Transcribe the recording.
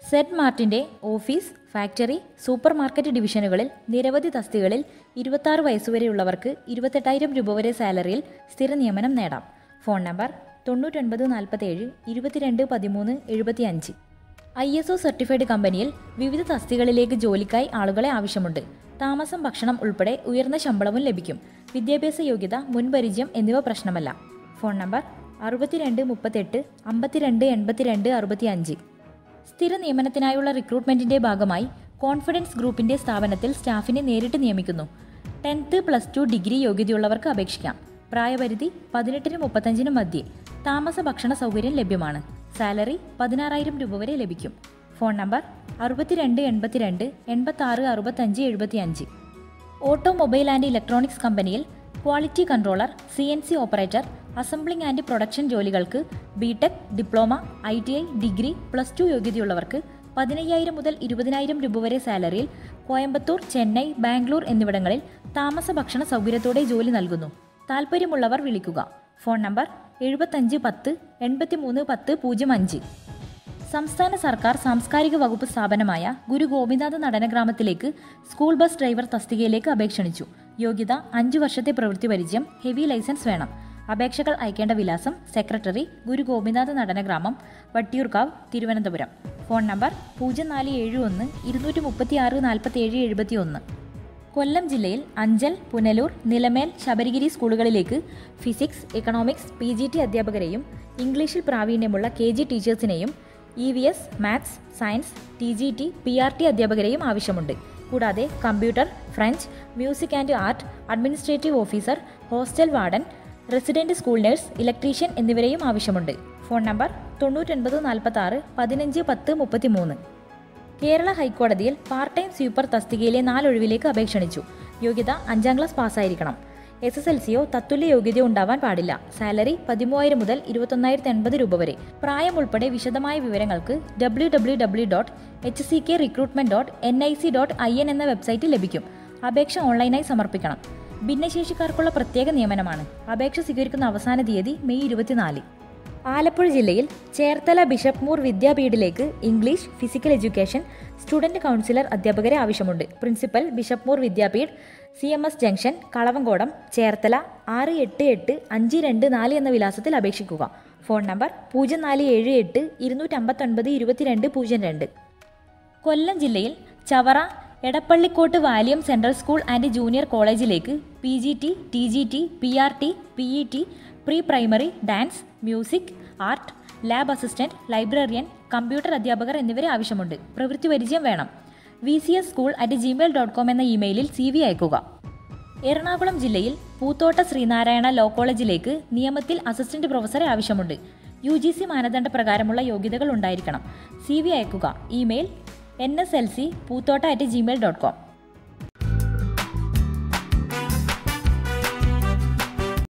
Z മാർട്ടിന്റെ office factory supermarket ഡിവിഷനുകളിൽ നിരവധി തസ്തികളിൽ ഇരുപത്താറ് വയസ്സുവരെയുള്ളവർക്ക് ഇരുപത്തെട്ടായിരം രൂപ വരെ സാലറിയിൽ സ്ഥിര നിയമനം നേടാം ഫോൺ നമ്പർ തൊണ്ണൂറ്റൊൻപത് നാൽപ്പത്തേഴ് ഇരുപത്തിരണ്ട് പതിമൂന്ന് എഴുപത്തി അഞ്ച് ഐ എസ് ഒ സർട്ടിഫൈഡ് കമ്പനിയിൽ വിവിധ തസ്തികളിലേക്ക് ജോലിക്കായി ആളുകളെ ആവശ്യമുണ്ട് താമസം ഭക്ഷണം ഉൾപ്പെടെ ഉയർന്ന ശമ്പളവും ലഭിക്കും വിദ്യാഭ്യാസ യോഗ്യത മുൻപരിചയം എന്നിവ പ്രശ്നമല്ല ഫോൺ നമ്പർ അറുപത്തിരണ്ട് മുപ്പത്തെട്ട് അമ്പത്തിരണ്ട് എൺപത്തിരണ്ട് അറുപത്തി അഞ്ച് സ്ഥിര നിയമനത്തിനായുള്ള റിക്രൂട്ട്മെന്റിന്റെ ഭാഗമായി കോൺഫിഡൻസ് ഗ്രൂപ്പിന്റെ സ്ഥാപനത്തിൽ സ്റ്റാഫിനെ നേരിട്ട് നിയമിക്കുന്നു ടെൻത്ത് പ്ലസ് ടു ഡിഗ്രി യോഗ്യതയുള്ളവർക്ക് അപേക്ഷിക്കാം പ്രായപരിധി പതിനെട്ടിനും മുപ്പത്തഞ്ചിനും മധ്യേ താമസ ഭക്ഷണ സൗകര്യം ലഭ്യമാണ് സാലറി പതിനാറായിരം രൂപ വരെ ലഭിക്കും ഫോൺ നമ്പർ അറുപത്തിരണ്ട് എൺപത്തിരണ്ട് എൺപത്തി ആറ് അറുപത്തഞ്ച് എഴുപത്തി അഞ്ച് ഓട്ടോമൊബൈൽ ആൻഡ് ഇലക്ട്രോണിക്സ് കമ്പനിയിൽ quality controller C N C operator assembling and production ജോലികൾക്ക് BTech diploma I T I degree plus two യോഗ്യതയുള്ളവർക്ക് പതിനയ്യായിരം മുതൽ ഇരുപതിനായിരം രൂപ വരെ സാലറിയിൽ കോയമ്പത്തൂർ ചെന്നൈ ബാംഗ്ലൂർ എന്നിവിടങ്ങളിൽ താമസ ഭക്ഷണ സൗകര്യത്തോടെ ജോലി നൽകുന്നു താൽപ്പര്യമുള്ളവർ വിളിക്കുക ഫോൺ നമ്പർ എഴുപത്തഞ്ച് പത്ത് എൺപത്തിമൂന്ന് പത്ത് പൂജ്യം അഞ്ച് സംസ്ഥാന സർക്കാർ സാംസ്കാരിക വകുപ്പ് സ്ഥാപനമായ ഗുരു ഗോപിനാഥ നടനഗ്രാമത്തിലേക്ക് സ്കൂൾ ബസ് ഡ്രൈവർ തസ്തികയിലേക്ക് അപേക്ഷ ക്ഷണിച്ചു യോഗ്യത അഞ്ചു വർഷത്തെ പ്രവൃത്തി പരിചയം ഹെവി ലൈസൻസ് വേണം അപേക്ഷകൾ അയക്കേണ്ട വിലാസം secretary Guru Gopinatha Natanagramam Vattiyoorkavu Thiruvananthapuram phone number പൂജ്യം നാല് ഏഴ് ഒന്ന് ഇരുന്നൂറ്റി മുപ്പത്തി ആറ് നാൽപ്പത്തി ഏഴ് എഴുപത്തി ഒന്ന് കൊല്ലം ജില്ലയിൽ അഞ്ചൽ പുനലൂർ നിലമേൽ ശബരിഗിരി സ്കൂളുകളിലേക്ക് physics economics P G T അധ്യാപകരെയും ഇംഗ്ലീഷിൽ പ്രാവീണ്യമുള്ള കെ ജി ടീച്ചേഴ്സിനെയും E V S maths science T G T P R T അധ്യാപകരെയും ആവശ്യമുണ്ട് കൂടാതെ computer French music and art administrative officer hostel warden resident school nurse electrician എന്നിവരെയും ആവശ്യമുണ്ട് phone number തൊണ്ണൂറ്റൊൻപത് നാൽപ്പത്തി ആറ് പതിനഞ്ച് പത്ത് മുപ്പത്തി മൂന്ന് കേരള ഹൈക്കോടതിയിൽ പാർട്ട് ടൈം സ്വീപ്പർ തസ്തികയിലെ നാലൊഴിവിലേക്ക് അപേക്ഷ ക്ഷണിച്ചു യോഗ്യത അഞ്ചാം ക്ലാസ് പാസ്സായിരിക്കണം എസ് എസ് എൽ സിയോ തത്തുല്യ യോഗ്യതയോ ഉണ്ടാവാൻ പാടില്ല സാലറി പതിമൂവായിരം മുതൽ ഇരുപത്തൊന്നായിരത്തി എൺപത് രൂപ വരെ പ്രായം ഉൾപ്പെടെ വിശദമായ വിവരങ്ങൾക്ക് W W W dot H C K recruitment dot N I C dot I N എന്ന വെബ്സൈറ്റിൽ ലഭിക്കും അപേക്ഷ ഓൺലൈനായി സമർപ്പിക്കണം ഭിന്നശേഷിക്കാർക്കുള്ള പ്രത്യേക നിയമനമാണ് അപേക്ഷ സ്വീകരിക്കുന്ന അവസാന തീയതി മെയ് ഇരുപത്തിനാല് ആലപ്പുഴ ജില്ലയിൽ ചേർത്തല ബിഷപ്പ് മൂർ വിദ്യാപീഠിലേക്ക് English physical education student counsellor അധ്യാപകരെ ആവശ്യമുണ്ട് principal bishop Moore Vidyapeeth C M S junction Kalavamkodam Cherthala ആറ് എട്ട് എട്ട് അഞ്ച് രണ്ട് നാല് എന്ന വിലാസത്തിൽ അപേക്ഷിക്കുക ഫോൺ നമ്പർ പൂജ്യം നാല് ഏഴ് എട്ട് ഇരുന്നൂറ്റമ്പത്തൊൻപത് ഇരുപത്തിരണ്ട് പൂജ്യം രണ്ട് കൊല്ലം ജില്ലയിൽ Chavara Edappallikottu Valiyam central school and junior കോളേജിലേക്ക് P G T T G T P R T P E T pre primary dance music art lab assistant librarian computer അധ്യാപകർ എന്നിവരെ ആവശ്യമുണ്ട് പ്രവൃത്തി പരിചയം വേണം V C S school at Gmail dot com എന്ന ഇമെയിലിൽ C V അയക്കുക എറണാകുളം ജില്ലയിൽ പൂത്തോട്ട ശ്രീനാരായണ ലോ കോളേജിലേക്ക് നിയമത്തിൽ അസിസ്റ്റന്റ് പ്രൊഫസറെ ആവശ്യമുണ്ട് യു ജി സി മാനദണ്ഡ പ്രകാരമുള്ള യോഗ്യതകൾ ഉണ്ടായിരിക്കണം സി വി അയക്കുക email N S L C Poothotta at Gmail dot com